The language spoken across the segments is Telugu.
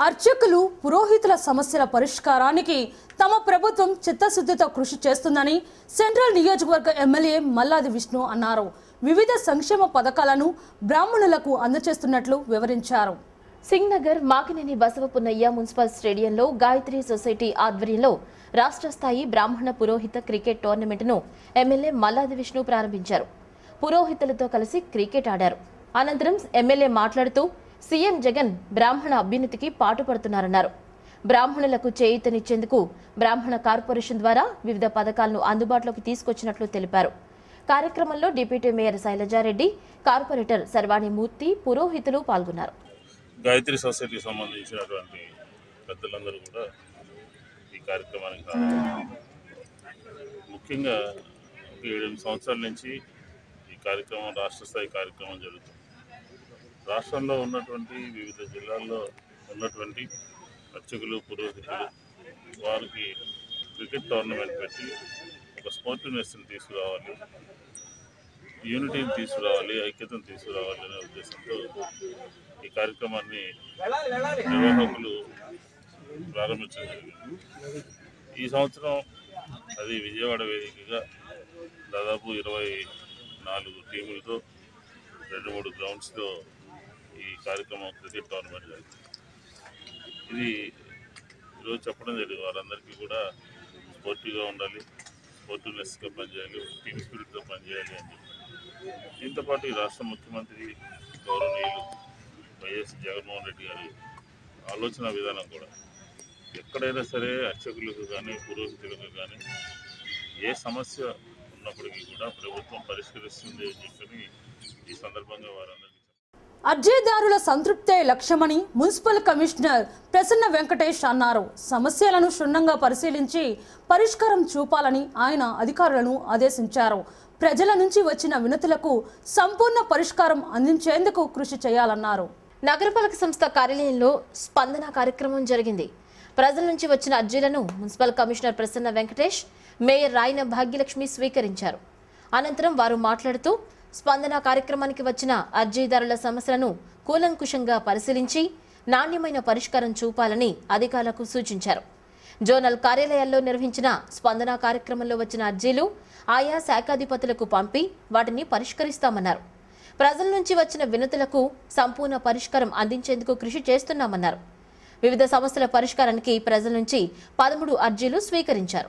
అర్చకులు పురోహితుల సమస్యల పరిష్కారానికి తమ ప్రభుత్వం చిత్తశుద్ధితో కృషి చేస్తుందని సెంట్రల్ నియోజకవర్గ ఎమ్మెల్యే మల్లాది విష్ణు అన్నారు వివిధ సంక్షేమ పథకాలను బ్రాహ్మణులకు అందజేస్తున్నట్లు వివరించారు సింగ్ నగర్ మాకినేని బసవపున్నయ్య మున్సిపల్ స్టేడియంలో గాయత్రి సొసైటీ ఆధ్వర్యంలో రాష్ట్ర స్థాయి బ్రాహ్మణ పురోహిత క్రికెట్ టోర్నమెంట్ను ఎమ్మెల్యే మల్లాది విష్ణు ప్రారంభించారు పురోహితులతో కలిసి క్రికెట్ ఆడారు అనంతరం ఎమ్మెల్యే మాట్లాడుతూ సీఎం జగన్ బ్రాహ్మణ అభ్యున్నతికి పాటుపడుతున్నారన్నారు బ్రాహ్మణులకు చేయూతనిచ్చేందుకు బ్రాహ్మణ కార్పొరేషన్ ద్వారా వివిధ పథకాలను అందుబాటులోకి తీసుకొచ్చినట్లు తెలిపారు కార్యక్రమంలో డిప్యూటీ మేయర్ శైలజారెడ్డి కార్పొరేటర్ సర్వాణి మూర్తి పురోహితులు పాల్గొన్నారు గాయత్రి సొసైటీకి సంబంధించినటువంటి పెద్దలందరూ కూడా ఈ కార్యక్రమానికి రావడం ముఖ్యంగా ఒక ఏడెనిమిది సంవత్సరాల నుంచి ఈ కార్యక్రమం రాష్ట్ర స్థాయి కార్యక్రమం జరుగుతుంది రాష్ట్రంలో ఉన్నటువంటి వివిధ జిల్లాల్లో ఉన్నటువంటి అర్చకులు పురోహితులు వారికి క్రికెట్ టోర్నమెంట్ పెట్టి ఒక స్పోర్టివ్నెస్ని తీసుకురావాలి యూనిటీని తీసుకురావాలి ఐక్యతను తీసుకురావాలి అనే ఉద్దేశంతో ఈ కార్యక్రమాన్ని నిర్వాహకులు ప్రారంభించడం జరిగింది ఈ సంవత్సరం అది విజయవాడ వేదికగా దాదాపు ఇరవై నాలుగు టీములతో రెండు మూడు గ్రౌండ్స్తో ఈ కార్యక్రమం క్రికెట్ టోర్నమెంట్ జరిగింది ఇది ఈరోజు చెప్పడం జరిగింది వారందరికీ కూడా స్పోర్టివ్గా ఉండాలి స్పోర్టివ్నెస్గా పనిచేయాలి టీమ్ స్పిరిట్తో పనిచేయాలి అని చెప్పి దీంతో పాటు ఈ రాష్ట్ర ముఖ్యమంత్రి గౌరవనీయులు వైఎస్ జగన్మోహన్ రెడ్డి గారి ఆలోచన విధానం కూడా ఎక్కడైనా సరే అర్చకులకు కానీ పురోహితులకు కానీ ఏ సమస్య ఉన్నప్పటికీ కూడా ప్రభుత్వం పరిష్కరిస్తుంది అని చెప్పని ఈ సందర్భంగా వారందరికీ అర్జీదారుల సంతృప్తే లక్ష్యమని మున్సిపల్ కమిషనర్ ప్రసన్న వెంకటేష్ అన్నారు సమస్యలను క్షుణ్ణంగా పరిశీలించి పరిష్కారం చూపాలని ఆయన అధికారులను ఆదేశించారు ప్రజల నుంచి వచ్చిన వినతులకు సంపూర్ణ పరిష్కారం అందించేందుకు కృషి చేయాలన్నారు నగరపాలక సంస్థ కార్యాలయంలో స్పందన కార్యక్రమం జరిగింది ప్రజల నుంచి వచ్చిన అర్జీలను municipal commissioner Prasanna Venkatesh mayor Rayana Bhagyalakshmi స్వీకరించారు అనంతరం వారు మాట్లాడుతూ స్పందన కార్యక్రమానికి వచ్చిన అర్జీదారుల సమస్యలను కూలంకుషంగా పరిశీలించి నాణ్యమైన పరిష్కారం చూపాలని అధికారులకు సూచించారు జోనల్ కార్యాలయాల్లో నిర్వహించిన స్పందన కార్యక్రమంలో వచ్చిన అర్జీలు ఆయా శాఖాధిపతులకు పంపి వాటిని పరిష్కరిస్తామన్నారు ప్రజల నుంచి వచ్చిన వినతులకు సంపూర్ణ పరిష్కారం అందించేందుకు కృషి చేస్తున్నామన్నారు వివిధ సమస్యల పరిష్కారానికి ప్రజల నుంచి పదమూడు అర్జీలు స్వీకరించారు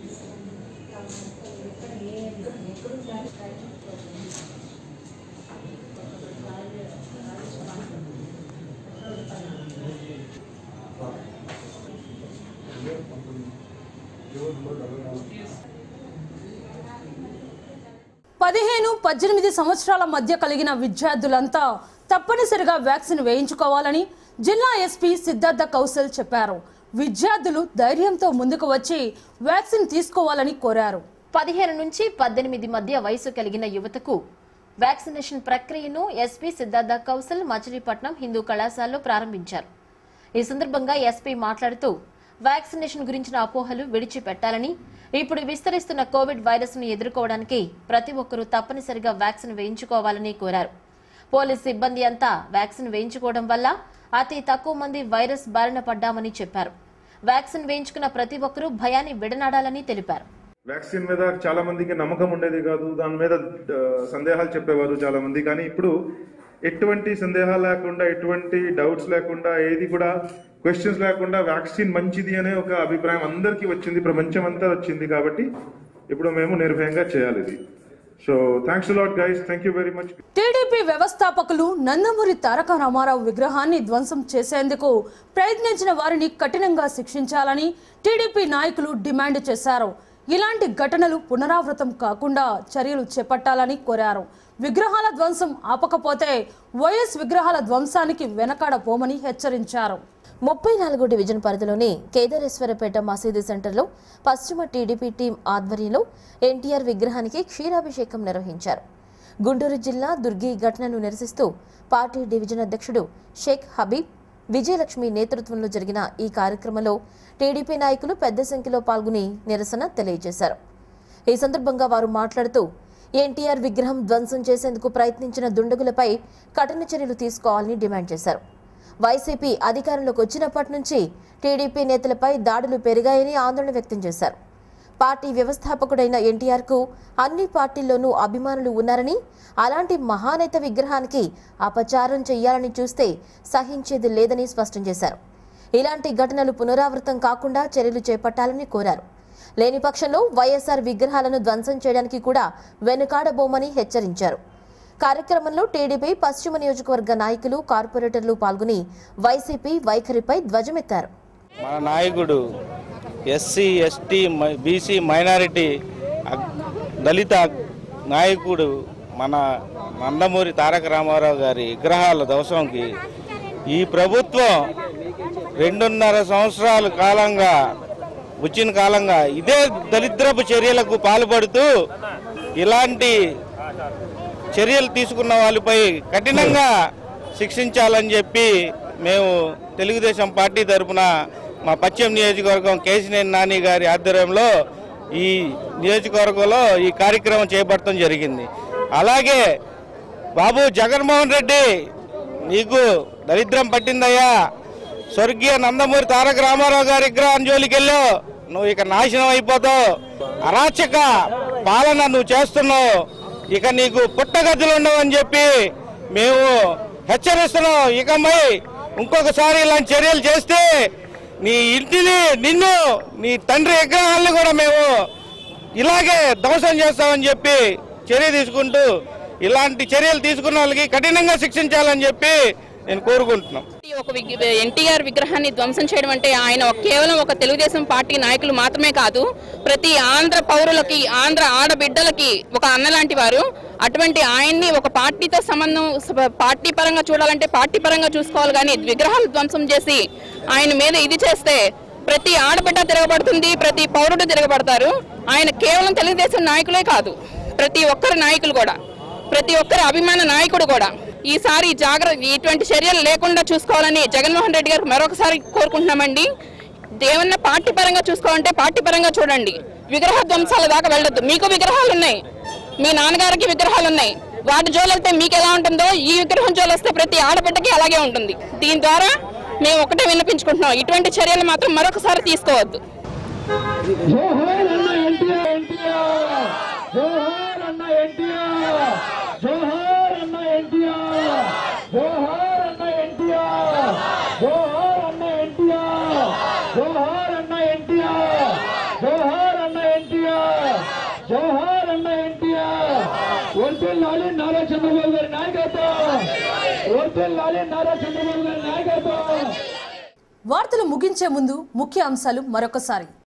పదిహేను పద్దెనిమిది సంవత్సరాల మధ్య కలిగిన విద్యార్థులంతా తప్పనిసరిగా వ్యాక్సిన్ వేయించుకోవాలని జిల్లా ఎస్పీ సిద్ధార్థ కౌశల్ చెప్పారు విద్యార్థులు ధైర్యంతో ముందుకు వచ్చి వ్యాక్సిన్ తీసుకోవాలని కోరారు పదిహేను నుంచి పద్దెనిమిది మధ్య వయసు కలిగిన యువతకు వ్యాక్సినేషన్ ప్రక్రియను ఎస్పీ సిద్ధార్థ కౌశల్ మచిలీపట్నం హిందూ కళాశాలలో ప్రారంభించారు ఈ సందర్భంగా ఎస్పీ మాట్లాడుతూ వ్యాక్సినేషన్ గురించిన అపోహలు విడిచిపెట్టాలని ఇప్పుడు విస్తరిస్తున్న కోవిడ్ వైరస్ ను ఎదుర్కోవడానికి ప్రతి ఒక్కరూ తప్పనిసరిగా వ్యాక్సిన్ వేయించుకోవాలని కోరారు పోలీస్ సిబ్బంది అంతా వ్యాక్సిన్ వేయించుకోవడం వల్ల అతి తక్కువ మంది వైరస్ బారిన పడ్డామని చెప్పారు వ్యాక్సిన్ వేయించుకున్న ప్రతి ఒక్కరూ భయాన్ని విడనాడాలని తెలిపారు వ్యాక్సిన్ మీద చాలా మందికి నమ్మకం ఉండేది కాదు దాని మీద ఆ, సందేహాలు చెప్పేవారు చాలా మంది కానీ ఇప్పుడు ఎటువంటి సందేహాలు లేకుండా ఎటువంటి డౌట్స్ లేకుండా ఏది కూడా క్వశ్చన్స్ లేకుండా వ్యాక్సిన్ మంచిది అనే ఒక అభిప్రాయం అందరికీ వచ్చింది ప్రపంచం అంతా వచ్చింది కాబట్టి ఇప్పుడు మేము నిర్భయంగా చేయాలి ఇది so thanks lot guys thank you very much TDP వ్యవస్థాపకులు నందమూరి తారక రామారావు విగ్రహాన్ని ధ్వంసం చేసేందుకు ప్రయత్నించిన వారిని కఠినంగా శిక్షించాలని టీడీపీ నాయకులు డిమాండ్ చేశారు ఇలాంటి ఘటనలు పునరావృతం కాకుండా చర్యలు చేపట్టాలని కోరారు విగ్రహాల ధ్వంసం ఆపకపోతే వైఎస్ విగ్రహాల ధ్వంసానికి వెనకాడబోమని హెచ్చరించారు ముప్పై నాలుగు డివిజన్ పరిధిలోని కేదారేశ్వరపేట మసీదు సెంటర్లో పశ్చిమ టీడీపీ టీం ఆధ్వర్యంలో ఎన్టీఆర్ విగ్రహానికి క్షీరాభిషేకం నిర్వహించారు గుంటూరు జిల్లా దుర్గి ఘటనను నిరసిస్తూ పార్టీ డివిజన్ అధ్యక్షుడు షేక్ హబీబ్ విజయలక్ష్మి నేతృత్వంలో జరిగిన ఈ కార్యక్రమంలో టీడీపీ నాయకులు పెద్ద సంఖ్యలో పాల్గొని నిరసన తెలియజేశారు ఈ సందర్భంగా వారు మాట్లాడుతూ ఎన్టీఆర్ విగ్రహం ధ్వంసం చేసేందుకు ప్రయత్నించిన దుండగులపై కఠిన చర్యలు తీసుకోవాలని డిమాండ్ చేశారు వైసీపీ అధికారంలోకి వచ్చినప్పటి నుంచి టీడీపీ నేతలపై దాడులు పెరిగాయని ఆందోళన వ్యక్తం చేశారు పార్టీ వ్యవస్థాపకుడైన ఎన్టీఆర్కు అన్ని పార్టీల్లోనూ అభిమానులు ఉన్నారని అలాంటి మహానేత విగ్రహానికి అపచారం చేయాలని చూస్తే సహించేది లేదని స్పష్టం చేశారు ఇలాంటి ఘటనలు పునరావృతం కాకుండా చర్యలు చేపట్టాలని కోరారు లేని పక్షంలో వైఎస్ఆర్ విగ్రహాలను ధ్వంసం చేయడానికి కూడా వెనుకాడబోమని హెచ్చరించారు కార్యక్రమంలో టీడీపీ పశ్చిమ నియోజకవర్గ నాయకులు కార్పొరేటర్లు పాల్గొని వైసీపీ వైఖరిపై ధ్వజమెత్తారు మన నాయకుడు ఎస్సీ ఎస్టీ బీసీ మైనారిటీ అగ్- దళిత నాయకుడు మన నందమూరి తారక రామారావు గారి విగ్రహాల ధ్వంసంకి ఈ ప్రభుత్వం రెండున్నర సంవత్సరాల కాలంగా వచ్చిన కాలంగా ఇదే దరిద్రపు చర్యలకు పాల్పడుతూ ఇలాంటి చర్యలు తీసుకున్న వాళ్ళపై కఠినంగా శిక్షించాలని చెప్పి మేము తెలుగుదేశం పార్టీ తరఫున మా పశ్చిమ నియోజకవర్గం కేసినేని నాని గారి ఆధ్వర్యంలో ఈ నియోజకవర్గంలో ఈ కార్యక్రమం చేపట్టడం జరిగింది అలాగే బాబు జగన్మోహన్ రెడ్డి నీకు దరిద్రం పట్టిందయ్యా స్వర్గీయ నందమూరి తారక రామారావు గారి విగ్రహం జోలికి వెళ్ళావు నువ్వు ఇక నాశనం అయిపోతావు అరాచక పాలన నువ్వు చేస్తున్నావు ఇక నీకు పుట్టగతులు ఉండవని చెప్పి మేము హెచ్చరిస్తున్నాం ఇకమై ఇంకొకసారి ఇలాంటి చర్యలు చేస్తే నీ ఇంటిని నిన్ను నీ తండ్రి విగ్రహాలను కూడా మేము ఇలాగే ధ్వంసం చేస్తామని చెప్పి చర్య తీసుకుంటూ ఇలాంటి చర్యలు తీసుకున్న వాళ్ళకి కఠినంగా శిక్షించాలని చెప్పి నేను కోరుకుంటున్నాం ఒక విగ్- ఎన్టీఆర్ విగ్రహాన్ని ధ్వంసం చేయడం అంటే ఆయన ఒక- కేవలం ఒక తెలుగుదేశం పార్టీ నాయకులు మాత్రమే కాదు ప్రతి ఆంధ్ర పౌరులకి ఆంధ్ర ఆడబిడ్డలకి ఒక అన్న లాంటి వారు అటువంటి ఆయన్ని ఒక పార్టీతో సంబంధం స- పార్టీ పరంగా చూడాలంటే పార్టీ పరంగా చూసుకోవాలి కానీ విగ్రహాలు ధ్వంసం చేసి ఆయన మీద ఇది చేస్తే ప్రతి ఆడబిడ్డ తిరగబడుతుంది ప్రతి పౌరుడు తిరగబడతారు ఆయన కేవలం తెలుగుదేశం నాయకులే కాదు ప్రతి ఒక్కరి నాయకులు కూడా ప్రతి ఒక్కరి అభిమాన నాయకుడు కూడా ఈసారి జాగ్రత్త ఇటువంటి చర్యలు లేకుండా చూసుకోవాలని జగన్మోహన్ రెడ్డి గారికి మరొకసారి కోరుకుంటున్నామండి ఏమన్నా పార్టీ పరంగా చూసుకోవాలంటే పార్టీ పరంగా చూడండి విగ్రహ ధ్వంసాల దాకా వెళ్ళొద్దు మీకు విగ్రహాలు ఉన్నాయి మీ నాన్నగారికి విగ్రహాలు ఉన్నాయి వాటి జోలెళ్తే మీకు ఎలా ఉంటుందో ఈ విగ్రహం జోలొస్తే ప్రతి ఆడబిడ్డకి అలాగే ఉంటుంది దీని ద్వారా మేము ఒకటే వినిపించుకుంటున్నాం ఇటువంటి చర్యలు మాత్రం మరొకసారి తీసుకోవద్దు జోహార్ అన్న ఎన్టీఆర్ ఎన్టీఆర్ జోహార్ అన్న ఎన్టీఆర్ జోహార్ అన్న ఎన్టీఆర్ జోహార్ అన్న ఎన్టీఆర్ జోహార్ అన్న ఎన్టీఆర్ జోహార్ అన్న ఎన్టీఆర్ జోహార్ అన్న ఎన్టీఆర్ జోహార్ అన్న ఎన్టీఆర్ వర్తిల్లాలి నారా చంద్రబాబు గారి నాయకత్వం వర్తిల్లాలి నారా చంద్రబాబు గారి నాయకత్వం వార్తలు ముగించే ముందు ముఖ్య అంశాలు మరొకసారి